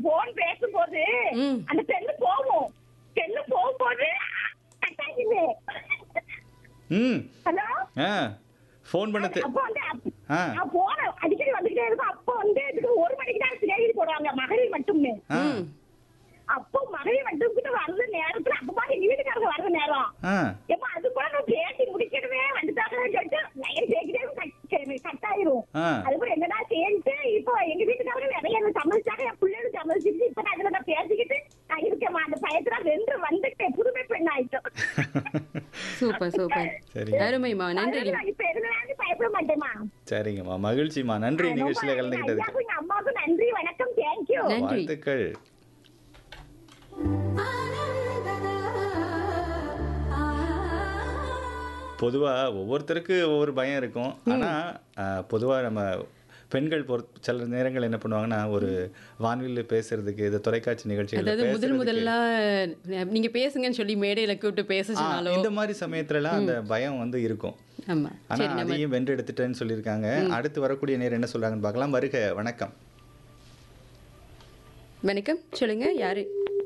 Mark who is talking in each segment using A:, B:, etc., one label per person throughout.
A: Phone பேசும்போது
B: ம்.
A: அந்த செல்லு போகும் செல்லு போகும்போது கட் ஆகிடுது
C: ம்
A: ஹலோ
C: ஆ ஃபோன் பண்ண தெ-
A: அப்போ வந்து
C: ஆ.
A: போன அடிக்கடி வந்துகிட்டே இருக்கும் அப்போ வந்து இதுக்கு ஒரு மணிக்கு தான் செய்தி போடுவாங்க மகளிர் மட்டும்னு
C: ஆ
A: அப்போ மகளிர் மட்டும் கிட்ட வர்ற நேரத்துல அப்பமா எங்க வீட்டுக்காரங்க வர்ற நேரம்
C: ஆ
A: ஏமா அது கூட நான் பேசி முடிக்கணுமே வந்துட்டாங்கன்னு சொல்லிட்டு நைன் பேசிட்டே கட் ஆயிரும்
C: ஆ.
A: அதுக்கு என்னடா சேர்ந்து இப்போ எங்க வீட்டுக்காரங்க நிறைய என்ன சம்மதிச்சாங்க என் பிள்ளைகளும் சம்மதிச்சிட்டு இப்ப நான் இதுல நான் பேசிக்கிட்டு நான் இருக்கேம்மா அந்த பயத்துல வென்று வந்துட்டேன் புதுமை பெண் ஆயிட்டோம்
B: சூப்பர் சூப்பர்
C: சரி.
B: அருமைமா நன்றி
A: அதனால நான் இப்ப எதுனாலும் பயப்பட மாட்டேமா
C: சரிங்கம்மா மகிழ்ச்சிம்மா நன்றி நிகழ்ச்சியில் கலந்துக்கிட்டதுக்கு
A: ஐயாவுக்கும் எங்க அம்மாவுக்கும் நன்றி வணக்கம் தேங்க்யூ
B: நன்றி.
C: வாழ்த்துக்கள் பொதுவாக ஒவ்வொருத்தருக்கு ஒவ்வொரு பயம் இருக்கும் ஆனால் பொதுவாக நம்ம பெண்கள் பொறுத் சில நேரங்கள் என்ன பண்ணுவாங்கன்னா ஒரு வானொலியில் பேசுறதுக்கு இது தொலைக்காட்சி நிகழ்ச்சிகள்
B: அதாவது முதல் முதல்ல நீங்க பேசுங்கன்னு சொல்லி மேடையில கூப்பிட்டு பேச சொன்னாலோ
C: இந்த மாதிரி சமயத்துலலாம் அந்த பயம் வந்து இருக்கும்
B: ஆமா
C: ஆனா
B: சரி நம்ம
C: அதையும் வென்றெடுத்துட்டேன்னு சொல்லியிருக்காங்க அடுத்து வரக்கூடிய நேரம் என்ன சொல்றாங்கன்னு பார்க்கலாம் வருக வணக்கம்
B: வணக்கம் சொல்லுங்க யாரு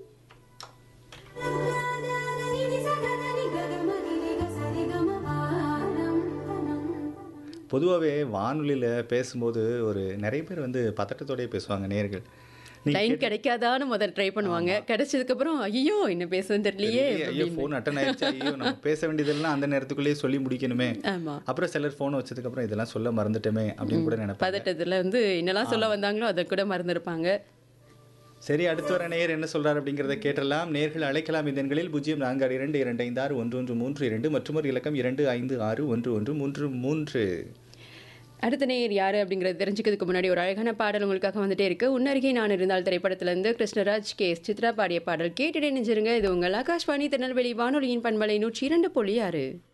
C: பொதுவாகவே வானொலியில் பேசும்போது ஒரு நிறைய பேர் வந்து பதட்டத்தோடயே பேசுவாங்க நேர்கள் நீ
B: டைம் கிடைக்காதான்னு முதல்ல ட்ரை பண்ணுவாங்க கிடைச்சதுக்கு அப்புறம் ஐயோ என்ன பேசுன்னு தெரியலையே
C: ஐயோ ஃபோன் அட்டன் ஆயிடுச்சு ஐயோ நம்ம பேச வேண்டியதெல்லாம் அந்த நேரத்துக்குள்ளேயே சொல்லி முடிக்கணுமே
B: ஆமா
C: அப்புறம் சிலர் ஃபோனை வச்சதுக்கு அப்புறம் இதெல்லாம் சொல்ல மறந்துட்டோமே அப்படின்னு கூட நினைப்பாங்க
B: பதட்டத்துல வந்து என்னெல்லாம் சொல்ல வந்தாங்களோ அதை கூட மறந்துருப்பாங்க
C: சரி அடுத்து வர நேயர் என்ன சொல்றார் அப்படிங்கிறத கேட்டலாம் நேர்கள் அழைக்கலாம் இந்த எண்களில் பூஜ்ஜியம் நான்கு ஆறு இரண்டு இரண்டு ஐந்து ஆறு ஒன்று ஒன்று மூன்று இரண்டு மற்றும் ஒரு இலக்கம் இரண்டு ஐந்து ஆறு ஒன்று ஒன்று மூன்று மூன்று
B: அடுத்த நேயர் யாரு அப்படிங்கறது தெரிஞ்சுக்கிறதுக்கு முன்னாடி ஒரு அழகான பாடல் உங்களுக்காக வந்துட்டே இருக்கு உன்னருகே நான் இருந்தால் திரைப்படத்துல இருந்து கிருஷ்ணராஜ் கே எஸ் சித்ரா பாடிய பாடல் கேட்டுட்டே நெஞ்சிருங்க இது உங்கள் ஆகாஷ்வாணி திருநெல்வேலி வானொலியின் பண்பலை நூற்றி இரண்டு புள்ளி ஆறு